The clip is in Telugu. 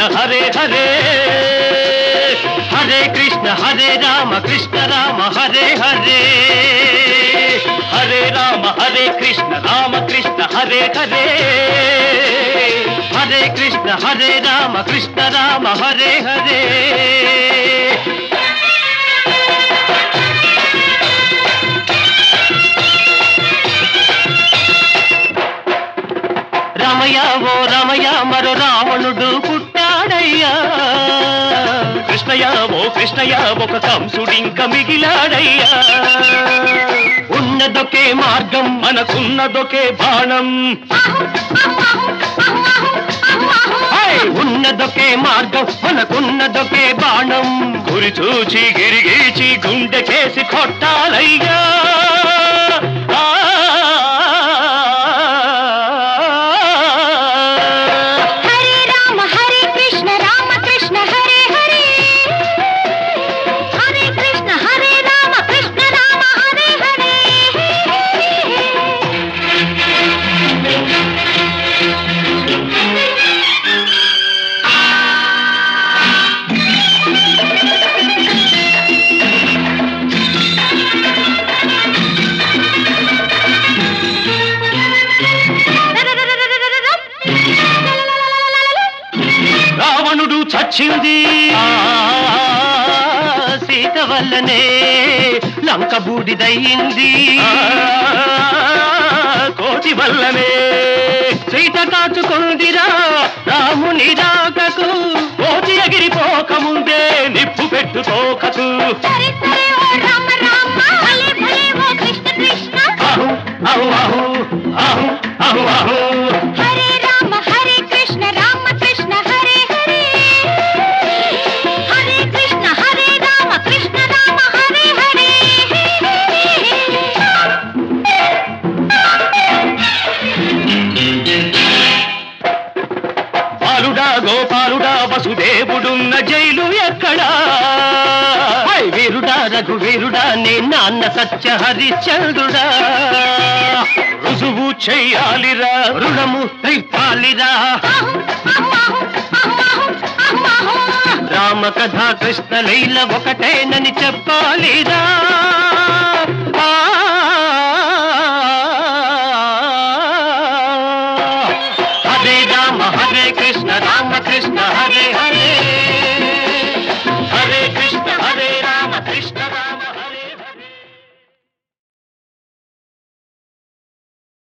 హరే హరే హరే కృష్ణ హరే రామ కృష్ణ రామ హరే హరే హరే రామ హరే కృష్ణ రామ కృష్ణ హరే హరే హరే కృష్ణ హరే రామ కృష్ణ రామ హరే హరే రమయ ఓ రమయ మరో రావణుడు పుట్టాడయ్యా కృష్ణయ్య ఓ కృష్ణయ్య ఒక కంసుడింక మిగిలాడయ్యా ఉన్నదొకే మార్గం మనకున్నదొకే బాణం హై! ఉన్నదొకే మార్గం మనకున్నదొకే బాణం గురి చూచి గిరిగీచి గుండెకేసి కొట్టాలయ్యా ఆ! హరే రామ హరే కృష్ణ రామ కృష్ణ హరే హరే హరే కృష్ణ హరే రామ కృష్ణ రామ హరే హరే రావణుడు చచ్చింది ఆ, సీత వల్లనే లంక బూడిదయ్యింది ఆ, కోటి వల్లనే సీత కాచుకుందిరా రాముని రాకకు కోటి ఎగిరిపోకముందే నిప్పు పెట్టుకోకకు సరే సరే ఓ రామ రామ భలే భలే ఓ కృష్ణ కృష్ణ అహు అహు అహు అహు అహు అహు హరే రామ హరే కృష్ణ రామ కృష్ణ హరే హరే హరే కృష్ణ హరే రామ కృష్ణ రామ హరే హరే బాలుడా గోపాలుడా వసుదేవుడున్న జైలు ఎక్కడా హై వీరుడా రఘువీరుడా నే నాన్న సత్య హరిశ్చంద్రుడా రుజువు చెయ్యాలిరా రుణము తెప్పాలిరా రామ కథ కృష్ణ లీల ఒకటేనని చెప్పాలిరా ఆ